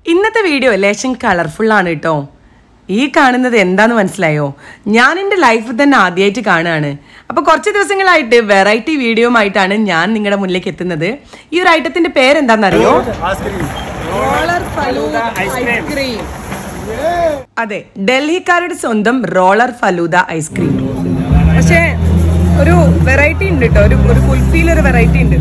ഇന്നത്തെ വീഡിയോ ലേശം കളർഫുൾ ആണ് കേട്ടോ ഈ കാണുന്നത് എന്താന്ന് മനസ്സിലായോ ഞാൻ എൻ്റെ ലൈഫിൽ തന്നെ ആദ്യമായിട്ട് കാണുകയാണ് അപ്പോൾ കുറച്ച് ദിവസങ്ങളായിട്ട് വെറൈറ്റി വീഡിയോയുമായിട്ടാണ് ഞാൻ നിങ്ങളുടെ മുന്നിലേക്ക് എത്തുന്നത് ഈ ഒരു ഐറ്റത്തിന്റെ പേരെന്താണെന്നറിയോ അതെ ഡൽഹിക്കാരുടെ സ്വന്തം റോളർ ഫലൂദ ഐസ്ക്രീം പക്ഷേ ഒരു വെറൈറ്റി ഉണ്ട് കേട്ടോ ഒരു ഒരു കുൽഫിയിൽ ഒരു വെറൈറ്റി ഉണ്ട്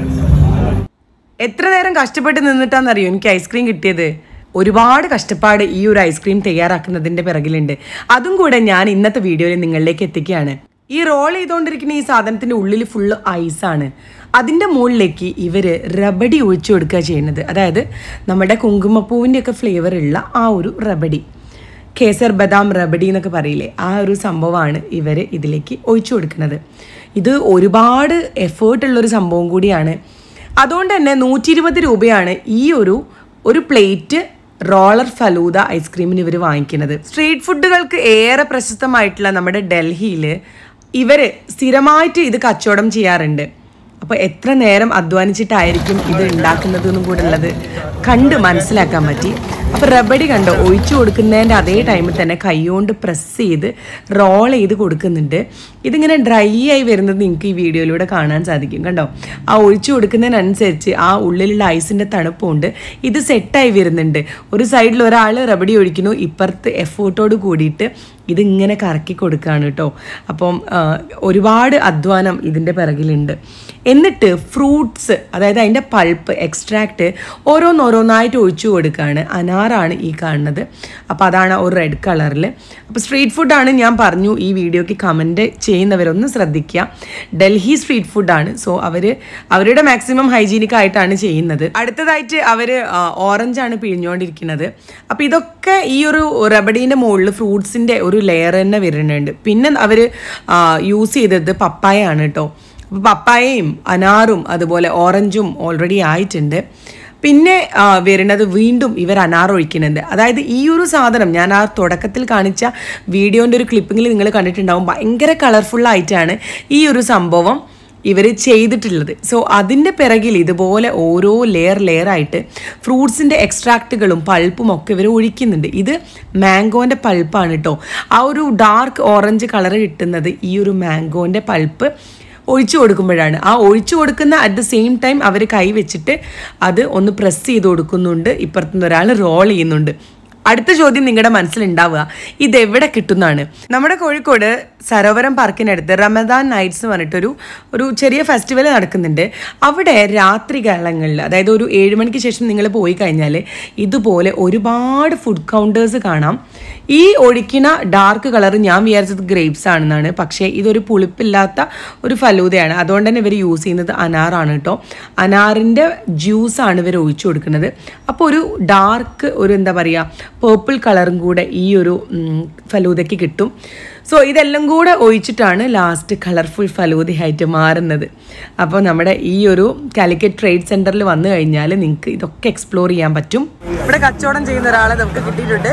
എത്ര നേരം കഷ്ടപ്പെട്ട് നിന്നിട്ടാണെന്നറിയോ എനിക്ക് ഐസ്ക്രീം കിട്ടിയത് ഒരുപാട് കഷ്ടപ്പാട് ഈ ഒരു ഐസ്ക്രീം തയ്യാറാക്കുന്നതിന്റെ പിറകിലുണ്ട് അതും കൂടെ ഞാൻ ഇന്നത്തെ വീഡിയോയിൽ നിങ്ങളിലേക്ക് എത്തിക്കുകയാണ് ഈ റോൾ ചെയ്തുകൊണ്ടിരിക്കുന്ന ഈ സാധനത്തിന്റെ ഉള്ളിൽ ഫുള്ള് ഐസാണ് അതിൻ്റെ മുകളിലേക്ക് ഇവര് റബഡി ഒഴിച്ചു കൊടുക്കുക ചെയ്യുന്നത് അതായത് നമ്മുടെ കുങ്കുമപ്പൂവിൻ്റെ ഒക്കെ ഫ്ലേവർ ഉള്ള ആ ഒരു റബഡി കേസർ ബദാം റബഡി എന്നൊക്കെ പറയില്ലേ ആ ഒരു സംഭവമാണ് ഇവർ ഇതിലേക്ക് ഒഴിച്ചു കൊടുക്കുന്നത് ഇത് ഒരുപാട് എഫേർട്ട് ഉള്ളൊരു സംഭവം കൂടിയാണ് അതുകൊണ്ട് തന്നെ നൂറ്റി ഇരുപത് രൂപയാണ് ഈ ഒരു ഒരു പ്ലേറ്റ് റോളർ ഫലൂദ ഐസ്ക്രീമിന് ഇവർ വാങ്ങിക്കുന്നത് സ്ട്രീറ്റ് ഫുഡുകൾക്ക് ഏറെ പ്രശസ്തമായിട്ടുള്ള നമ്മുടെ ഡൽഹിയിൽ ഇവർ സ്ഥിരമായിട്ട് ഇത് കച്ചവടം ചെയ്യാറുണ്ട് അപ്പോൾ എത്ര നേരം അധ്വാനിച്ചിട്ടായിരിക്കും ഇത് ഉണ്ടാക്കുന്നത് എന്നും കൂടെ ഉള്ളത് കണ്ട് മനസ്സിലാക്കാൻ പറ്റി അപ്പോൾ റബഡി കണ്ടോ ഒഴിച്ചു കൊടുക്കുന്നതിൻ്റെ അതേ ടൈമിൽ തന്നെ കൈകൊണ്ട് പ്രസ് ചെയ്ത് റോൾ ചെയ്ത് കൊടുക്കുന്നുണ്ട് ഇതിങ്ങനെ ഡ്രൈ ആയി വരുന്നത് നിങ്ങൾക്ക് ഈ വീഡിയോയിലൂടെ കാണാൻ സാധിക്കും കണ്ടോ ആ ഒഴിച്ചു കൊടുക്കുന്നതിനനുസരിച്ച് ആ ഉള്ളിലുള്ള ഐസിൻ്റെ തണുപ്പുകൊണ്ട് ഇത് സെറ്റായി വരുന്നുണ്ട് ഒരു സൈഡിൽ ഒരാൾ റബഡി ഒഴിക്കുന്നു ഇപ്പുറത്ത് എഫേർട്ടോട് കൂടിയിട്ട് ഇതിങ്ങനെ കറക്കി കൊടുക്കുകയാണ് കേട്ടോ അപ്പം ആ, ഒരുപാട് അധ്വാനം ഇതിൻ്റെ പിറകിലുണ്ട് എന്നിട്ട് ഫ്രൂട്ട്സ് അതായത് അതിൻ്റെ പൾപ്പ് എക്സ്ട്രാക്റ്റ് ഓരോന്നോരോന്നായിട്ട് ഒഴിച്ചു കൊടുക്കുകയാണ് അനാറാണ് ഈ കാണുന്നത് അപ്പോൾ അതാണ് ഒരു റെഡ് കളറിൽ അപ്പോൾ സ്ട്രീറ്റ് ഫുഡാണ് ഞാൻ പറഞ്ഞു ഈ വീഡിയോയ്ക്ക് കമൻറ്റ് ചെയ്യുന്നവരൊന്ന് ശ്രദ്ധിക്കുക ഡൽഹി സ്ട്രീറ്റ് ഫുഡാണ് സോ അവർ അവരുടെ മാക്സിമം ഹൈജീനിക് ആയിട്ടാണ് ചെയ്യുന്നത് അടുത്തതായിട്ട് അവർ ഓറഞ്ചാണ് പിഴിഞ്ഞുകൊണ്ടിരിക്കുന്നത് അപ്പോൾ ഇതൊക്കെ ഈ ഒരു റബഡീൻ്റെ മുകളിൽ ഫ്രൂട്ട്സിൻ്റെ ഒരു ലെയർ തന്നെ വരുന്നുണ്ട് പിന്നെ അവർ യൂസ് ചെയ്തത് പപ്പായാണ് കേട്ടോ അപ്പോൾ പപ്പായയും അനാറും അതുപോലെ ഓറഞ്ചും ഓൾറെഡി ആയിട്ടുണ്ട് പിന്നെ ആ, വരുന്നത് വീണ്ടും ഇവർ അനാർ ഒഴിക്കുന്നുണ്ട് അതായത് ഈ ഒരു സാധനം ഞാൻ ആ തുടക്കത്തിൽ കാണിച്ച വീഡിയോൻ്റെ ഒരു ക്ലിപ്പിങ്ങിൽ നിങ്ങൾ കണ്ടിട്ടുണ്ടാവും ഭയങ്കര കളർഫുൾ ആയിട്ടാണ് ഈ ഒരു സംഭവം ഇവർ ചെയ്തിട്ടുള്ളത് സോ അതിൻ്റെ പിറകിൽ ഇതുപോലെ ഓരോ ലെയർ ലെയർ ആയിട്ട് ഫ്രൂട്ട്സിൻ്റെ എക്സ്ട്രാക്റ്റുകളും പൾപ്പും ഒക്കെ ഇവർ ഒഴിക്കുന്നുണ്ട് ഇത് മാംഗോൻ്റെ പൾപ്പാണ് കേട്ടോ ആ ഒരു ഡാർക്ക് ഓറഞ്ച് കളർ കിട്ടുന്നത് ഈ ഒരു മാംഗോൻ്റെ പൾപ്പ് ഒഴിച്ചു കൊടുക്കുമ്പോഴാണ് ആ ഒഴിച്ചു കൊടുക്കുന്ന അറ്റ് ദ സെയിം ടൈം അവർ കൈ വെച്ചിട്ട് അത് ഒന്ന് പ്രസ് ചെയ്ത് കൊടുക്കുന്നുണ്ട് ഇപ്പുറത്തുനിന്ന് ഒരാൾ റോൾ ചെയ്യുന്നുണ്ട് അടുത്ത ചോദ്യം നിങ്ങളുടെ മനസ്സിലുണ്ടാവുക ഇത് എവിടെ കിട്ടുന്നതാണ് നമ്മുടെ കോഴിക്കോട് സരോവരം പാർക്കിനടുത്ത് റമദാൻ നൈറ്റ്സ് എന്ന് പറഞ്ഞിട്ടൊരു ഒരു ചെറിയ ഫെസ്റ്റിവൽ നടക്കുന്നുണ്ട് അവിടെ രാത്രി കാലങ്ങളിൽ അതായത് ഒരു ഏഴ് മണിക്ക് ശേഷം നിങ്ങൾ പോയി കഴിഞ്ഞാൽ ഇതുപോലെ ഒരുപാട് ഫുഡ് കൗണ്ടേഴ്സ് കാണാം ഈ ഒഴിക്കുന്ന ഡാർക്ക് കളർ ഞാൻ വിചാരിച്ചത് ഗ്രേപ്സ് ആണെന്നാണ് പക്ഷേ ഇതൊരു പുളിപ്പില്ലാത്ത ഒരു ഫലൂതയാണ് അതുകൊണ്ട് തന്നെ ഇവർ യൂസ് ചെയ്യുന്നത് അനാറാണ് കേട്ടോ അനാറിൻ്റെ ജ്യൂസാണ് ഇവർ ഒഴിച്ചു കൊടുക്കുന്നത് അപ്പോൾ ഒരു ഡാർക്ക് ഒരു എന്താ പറയുക പേർപ്പിൾ കളറും കൂടെ ഈ ഒരു ഉം, ഫലൂദയ്ക്ക് കിട്ടും സോ ഇതെല്ലാം കൂടെ ഒഴിച്ചിട്ടാണ് ലാസ്റ്റ് കളർഫുൾ ഫലൂദയായിട്ട് മാറുന്നത് അപ്പോൾ നമ്മുടെ ഈ ഒരു കാലിക്കറ്റ് ട്രേഡ് സെൻറ്ററിൽ വന്നു കഴിഞ്ഞാൽ നിങ്ങൾക്ക് ഇതൊക്കെ എക്സ്പ്ലോർ ചെയ്യാൻ പറ്റും ഇവിടെ കച്ചവടം ചെയ്യുന്ന ഒരാളെ നമുക്ക് കിട്ടിയിട്ടുണ്ട്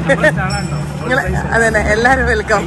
നിങ്ങള് അതന്നെ എല്ലാവരും വെൽക്കം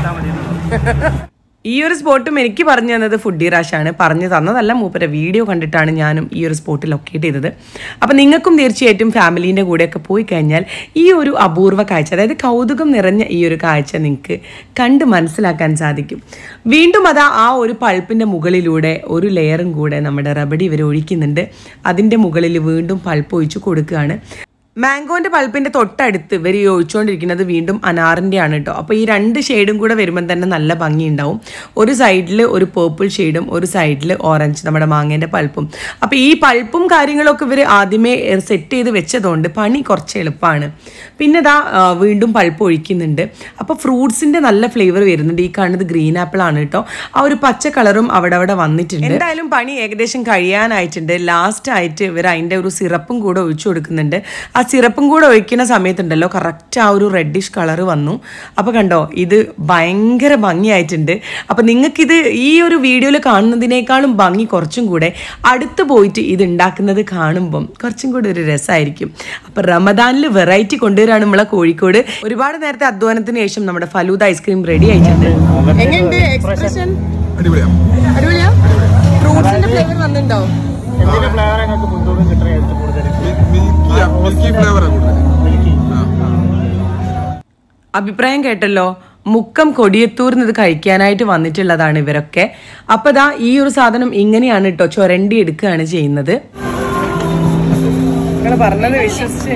ഈ ഒരു സ്പോട്ടും എനിക്ക് പറഞ്ഞു തന്നത് ഫുഡി റാഷാണ് പറഞ്ഞു തന്നതല്ല മൂപ്പര വീഡിയോ കണ്ടിട്ടാണ് ഞാനും ഈ ഒരു സ്പോട്ട് ലൊക്കേറ്റ് ചെയ്തത് അപ്പം നിങ്ങൾക്കും തീർച്ചയായിട്ടും ഫാമിലീൻ്റെ കൂടെയൊക്കെ പോയി കഴിഞ്ഞാൽ ഈ ഒരു അപൂർവ കാഴ്ച അതായത് കൗതുകം നിറഞ്ഞ ഈ ഒരു കാഴ്ച നിങ്ങൾക്ക് കണ്ട് മനസ്സിലാക്കാൻ സാധിക്കും വീണ്ടും അതാ ആ ഒരു പൾപ്പിൻ്റെ മുകളിലൂടെ ഒരു ലെയറും കൂടെ നമ്മുടെ റബഡി ഇവർ ഒഴിക്കുന്നുണ്ട് അതിൻ്റെ മുകളിൽ വീണ്ടും പൾപ്പ് ഒഴിച്ചു കൊടുക്കുകയാണ് മാംഗോന്റെ പൾപ്പിന്റെ തൊട്ടടുത്ത് ഇവർ ഈ ഒഴിച്ചുകൊണ്ടിരിക്കുന്നത് വീണ്ടും അനാറിന്റെ ആണ് കേട്ടോ അപ്പോൾ ഈ രണ്ട് ഷെയ്ഡും കൂടെ വരുമ്പോൾ തന്നെ നല്ല ഭംഗിയുണ്ടാവും ഒരു സൈഡിൽ ഒരു പേർപ്പിൾ ഷെയ്ഡും ഒരു സൈഡിൽ ഓറഞ്ച് നമ്മുടെ മാങ്ങേന്റെ പൾപ്പും അപ്പോൾ ഈ പൾപ്പും കാര്യങ്ങളൊക്കെ ഇവർ ആദ്യമേ സെറ്റ് ചെയ്ത് വെച്ചതുകൊണ്ട് പണി കുറച്ച് എളുപ്പമാണ് പിന്നെ ഇതാ ആ, വീണ്ടും പൾപ്പ് ഒഴിക്കുന്നുണ്ട് അപ്പോൾ ഫ്രൂട്ട്സിന്റെ നല്ല ഫ്ലേവർ വരുന്നുണ്ട് ഈ കാണുന്നത് ഗ്രീൻ ആപ്പിൾ ആണ് കേട്ടോ ആ ഒരു പച്ച കളറും അവിടെ അവിടെ വന്നിട്ടുണ്ട് എന്തായാലും പണി ഏകദേശം കഴിയാനായിട്ടുണ്ട് ലാസ്റ്റ് ആയിട്ട് ഇവർ അതിൻ്റെ ഒരു സിറപ്പും കൂടെ ഒഴിച്ചു കൊടുക്കുന്നുണ്ട് ആ സിറപ്പും കൂടെ ഒഴിക്കുന്ന സമയത്തുണ്ടല്ലോ കറക്റ്റ് ആ ഒരു റെഡിഷ് കളർ വന്നു അപ്പോൾ കണ്ടോ ഇത് ഭയങ്കര ഭംഗിയായിട്ടുണ്ട് അപ്പോൾ നിങ്ങൾക്കിത് ഈ ഒരു വീഡിയോയിൽ കാണുന്നതിനേക്കാളും ഭംഗി കുറച്ചും കൂടെ അടുത്ത് പോയിട്ട് ഇത് ഉണ്ടാക്കുന്നത് കാണുമ്പം കുറച്ചും കൂടി ഒരു രസമായിരിക്കും അപ്പോൾ റമദാനിൽ വെറൈറ്റി കൊണ്ടുവരാണ് നമ്മളെ കോഴിക്കോട് ഒരുപാട് നേരത്തെ അധ്വാനത്തിന് ശേഷം നമ്മുടെ ഫലൂദ ഐസ്ക്രീം റെഡി ആയിട്ടുണ്ട് എങ്ങനെയുണ്ട് എക്സ്പ്രഷൻ അടിപൊളിയാ അടിപൊളിയാ ഫ്രൂട്ട്സിന്റെ ഫ്ലേവർ വന്നിട്ടുണ്ടോ എന്തിന്റെ ഫ്ലേവർ നിങ്ങൾക്ക് മുൻതൂക്കം കിട്ടണ ഏറ്റവും കൂടുതൽ മിൽക്കി മിൽക്കി ഫ്ലേവർ കൂടുതൽ മിൽക്കി അഭിപ്രായം കേട്ടല്ലോ മുക്കം കൊടിയത്തൂർന്ന് ഇത് കഴിക്കാനായിട്ട് വന്നിട്ടുള്ളതാണ് ഇവരൊക്കെ അപ്പൊ ദാ ഈ ഒരു സാധനം ഇങ്ങനെയാണ് കേട്ടോ ചൊരണ്ടി എടുക്കുകയാണ് ചെയ്യുന്നത് നിങ്ങൾ പറഞ്ഞത് വിശ്വസിച്ച്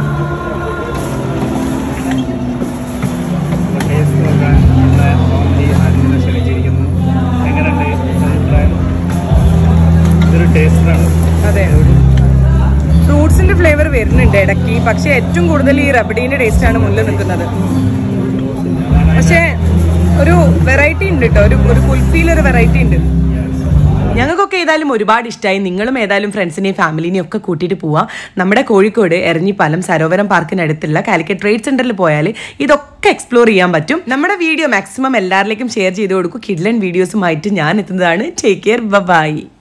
ടേസ്റ്റ് നോക്കാൻ നമ്മുടെ ഫാമിലി ആദ്യം ക്ഷണിച്ചിരിക്കുന്നു എങ്ങനെയുണ്ട് അഭിപ്രായം ഇതൊരു ടേസ്റ്ററാണ് അതെ ഫ്രൂട്ട്സിന്റെ ഫ്ലേവർ വരുന്നുണ്ട് ഇടയ്ക്ക് പക്ഷെ ഏറ്റവും കൂടുതൽ ഈ റബഡീന്റെ ടേസ്റ്റ് ആണ് മുന്നിൽ നിൽക്കുന്നത് പക്ഷേ ഒരു വെറൈറ്റി ഉണ്ട് കേട്ടോ ഒരു ഒരു കുൽഫിയിൽ ഒരു വെറൈറ്റി ഉണ്ട് ഞങ്ങൾക്കൊക്കെ ഏതായാലും ഒരുപാട് ഇഷ്ടമായി നിങ്ങളും ഏതായാലും ഫ്രണ്ട്സിനെയും ഫാമിലിനെയും ഒക്കെ കൂട്ടിയിട്ട് പോവാം നമ്മുടെ കോഴിക്കോട് എരഞ്ഞിപ്പാലം സരോവരം പാർക്കിനടുത്തുള്ള കാലിക്കറ്റ് ട്രേഡ് സെന്ററിൽ പോയാൽ ഇതൊക്കെ എക്സ്പ്ലോർ ചെയ്യാൻ പറ്റും നമ്മുടെ വീഡിയോ മാക്സിമം എല്ലാവരിലേക്കും ഷെയർ ചെയ്ത് കൊടുക്കും കിഡ്ലൻ വീഡിയോസുമായിട്ട് ഞാൻ എത്തുന്നതാണ് ടേക്ക് കെയർ ബൈ